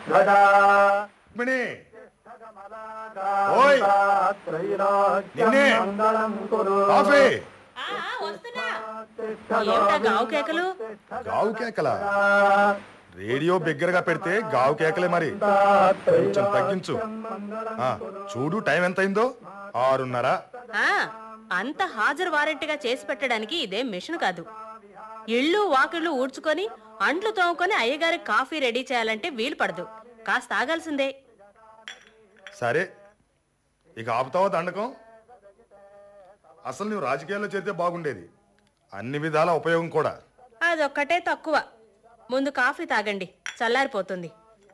రుక్మిణి ఓయ్ నిన్నే కాఫీ ఆ, ఆ, వస్తున్నా ఏమిటా గావు కేకలు గావు కేకల రేడియో బిగ్గరగా పెడితే గావు కేకలే మరి కొంచెం తగ్గించు ఆ, చూడు టైం ఎంత అయిందో ఆరున్నర ఆ, అంత హాజరు వారెంట్గా చేసి పెట్టడానికి ఇదే మిషన్ కాదు ఇళ్ళు వాకిళ్ళు ఊడ్చుకొని అంట్లు తోముకొని అయ్యగారికి కాఫీ రెడీ చేయాలంటే వీలు పడదు కాస్త ఆగాల్సిందే సరే ఇక ఆపుతావా దండకం అసలు నువ్వు రాజకీయాల్లో చేరితే బాగుండేది అన్ని విధాల ఉపయోగం కూడా అదొక్కటే తక్కువ ముందు కాఫీ తాగండి చల్లారిపోతుంది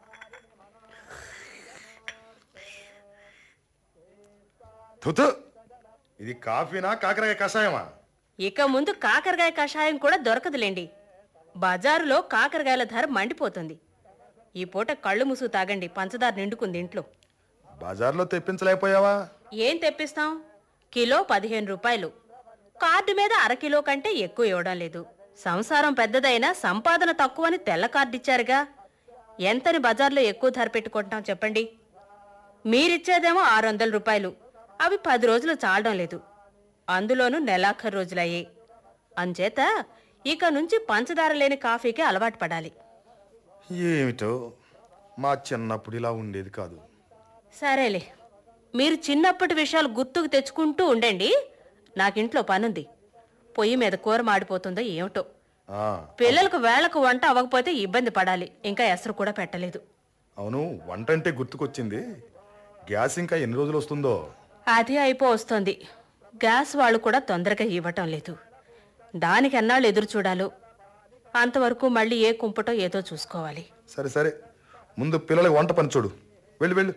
తుతు ఇది కాఫీనా కాకరకాయ కషాయమా ఇక ముందు కాకరకాయ కషాయం కూడా దొరకదులేండి బజారులో కాకరకాయల ధర మండిపోతుంది ఈ పూట కళ్ళు ముసు తాగండి పంచదార నిండుకుంది ఇంట్లో బజార్లో తెప్పించలేకపోయావా ఏం తెప్పిస్తాం కిలో పదిహేను రూపాయలు కార్డు మీద అరకిలో కంటే ఎక్కువ ఇవ్వడం లేదు సంసారం పెద్దదైనా సంపాదన తక్కువని తెల్ల కార్డు ఇచ్చారుగా ఎంతని బజార్లో ఎక్కువ ధర పెట్టుకుంటాం చెప్పండి మీరిచ్చేదేమో ఆరు వందల రూపాయలు అవి పది రోజులు చాలడం లేదు అందులోనూ నెలాఖరు రోజులయ్యాయి అంచేత ఇక నుంచి పంచదార లేని కాఫీకి అలవాటు పడాలి ఏమిటో మా చిన్నప్పుడు ఇలా ఉండేది కాదు సరేలే మీరు చిన్నప్పటి విషయాలు గుర్తుకు తెచ్చుకుంటూ ఉండండి నాకింట్లో పనుంది పొయ్యి మీద కూర మాడిపోతుందో ఏమిటో ఆ, పిల్లలకు వేళకు వంట అవ్వకపోతే ఇబ్బంది పడాలి ఇంకా ఎసరు కూడా పెట్టలేదు అవును వంట అంటే గుర్తుకొచ్చింది గ్యాస్ ఇంకా ఎన్ని రోజులు వస్తుందో అదే అయిపో వస్తోంది గ్యాస్ వాళ్ళు కూడా తొందరగా ఇవ్వటం లేదు దానికి ఎన్నాళ్ళు ఎదురు చూడాలో అంతవరకు మళ్ళీ ఏ కుంపటో ఏదో చూసుకోవాలి సరే సరే ముందు పిల్లలకి వంట పని చూడు వెళ్ళు వెళ్ళు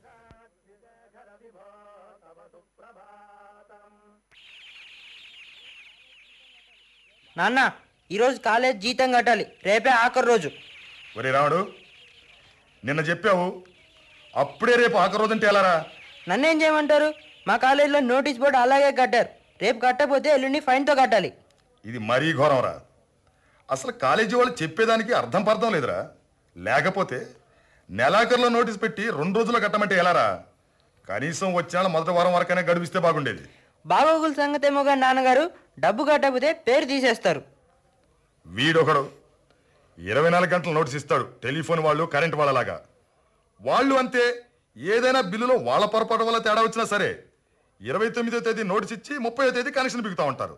నాన్న ఈరోజు కాలేజ్ జీతం కట్టాలి రేపే ఆఖరి రోజు ఒరే రాముడు నిన్న చెప్పావు అప్పుడే రేపు ఆఖరి రోజు అంటే ఎలారా నన్నేం చేయమంటారు మా కాలేజీలో నోటీస్ బోర్డు అలాగే కట్టారు రేపు కట్టకపోతే ఎల్లుండి ఫైన్తో కట్టాలి ఇది మరీ ఘోరంరా అసలు కాలేజీ వాళ్ళు చెప్పేదానికి అర్థం పర్థం లేదురా లేకపోతే నెలాఖరులో నోటీస్ పెట్టి రెండు రోజులు కట్టమంటే ఎలారా కనీసం వచ్చిన మొదటి వారం వరకనే గడిపిస్తే బాగుండేది బాగోగుల సంగతి ఏమో కానీ నాన్నగారు డబ్బు కట్టకపోతే పేరు తీసేస్తారు వీడొకడు ఇరవై నాలుగు గంటలు నోటీస్ ఇస్తాడు టెలిఫోన్ వాళ్ళు కరెంట్ వాళ్ళలాగా వాళ్ళు అంతే ఏదైనా బిల్లులో వాళ్ళ పొరపాటు వల్ల తేడా వచ్చినా సరే ఇరవై తొమ్మిదో తేదీ నోటీస్ ఇచ్చి ముప్పై తేదీ కనెక్షన్ బిగుతా ఉంటారు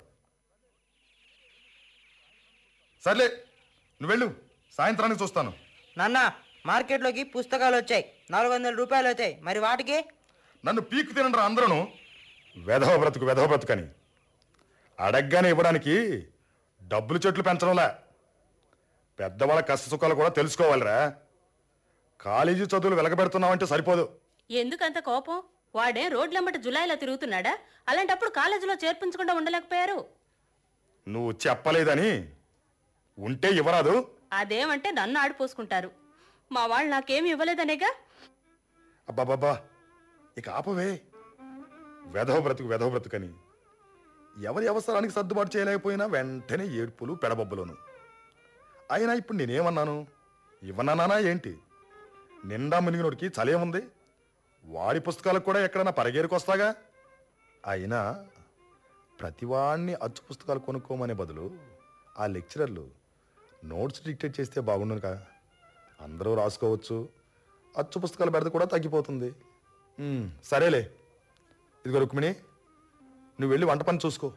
సర్లే నువ్వు వెళ్ళు సాయంత్రానికి చూస్తాను నాన్న మార్కెట్లోకి పుస్తకాలు వచ్చాయి నాలుగు వందల రూపాయలు అవుతాయి మరి వాటికి నన్ను పీకు తినండ్రా అందరూ వెధవ బ్రతుకు వెధవ బ్రతుకని అడగ్గానే ఇవ్వడానికి డబ్బులు చెట్లు పెంచడంలా పెద్దవాళ్ళ కష్ట సుఖాలు కూడా తెలుసుకోవాలిరా కాలేజీ చదువులు వెలగబెడుతున్నావంటే సరిపోదు ఎందుకంత కోపం వాడే రోడ్లమ్మట జులైలా తిరుగుతున్నాడా అలాంటప్పుడు కాలేజీలో చేర్పించకుండా ఉండలేకపోయారు నువ్వు చెప్పలేదని ఉంటే ఇవ్వరాదు అదేమంటే నన్ను ఆడిపోసుకుంటారు మా వాళ్ళు నాకేమి ఇవ్వలేదనేగా అబ్బాబాబా ఇక ఆపవే వెధవ బ్రతుకు వెధవ బ్రతుకని ఎవరి అవసరానికి సర్దుబాటు చేయలేకపోయినా వెంటనే ఏడ్పులు పెడబొబ్బులోను అయినా ఇప్పుడు నేనేమన్నాను ఇవ్వనానా ఏంటి నిండా మునిగినోడికి చలేముంది వాడి పుస్తకాలకు కూడా ఎక్కడన్నా పరిగేరుకు వస్తాగా అయినా ప్రతివాడిని అచ్చు పుస్తకాలు కొనుక్కోమనే బదులు ఆ లెక్చరర్లు నోట్స్ డిక్టేట్ చేస్తే బాగుండునుగా అందరూ రాసుకోవచ్చు అచ్చు పుస్తకాల బెడద కూడా తగ్గిపోతుంది ఉమ్, సరేలే ఇదిగో రుక్మిణి నువ్వు వెళ్ళి వంట పని చూసుకో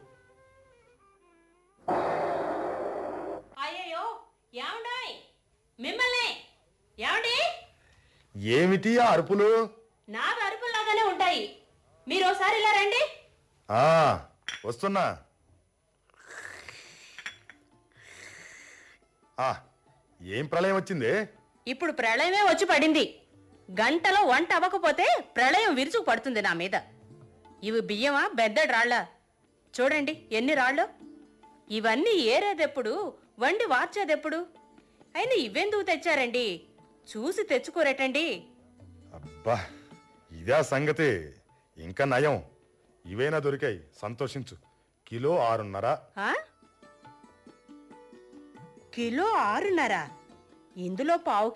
అయ్యయ్యో ఏమండాయ్ మిమ్మల్ని ఏమండి ఏమిటి ఆ అరుపులు నా అరుపుల్లాగానే ఉంటాయి మీరు ఒకసారి ఇలా రండి ఆ వస్తున్నా ఆ ఏం ప్రళయం వచ్చింది ఇప్పుడు ప్రళయమే వచ్చి పడింది గంటలో వంట అవ్వకపోతే ప్రళయం విరుచుకు పడుతుంది నా మీద ఇవి బియ్యమా బెద్దడి రాళ్ళ చూడండి ఎన్ని రాళ్ళు ఇవన్నీ ఏరేదెప్పుడు వండి వార్చేదెప్పుడు అయినా ఇవెందుకు తెచ్చారండి చూసి తెచ్చుకోరేటండి అబ్బా ఇదే సంగతి ఇంకా నయం ఇవైనా దొరికాయి సంతోషించు కిలో ఆరున్నర ఆ? కిలో ఆరున్నర ఇందులో పావు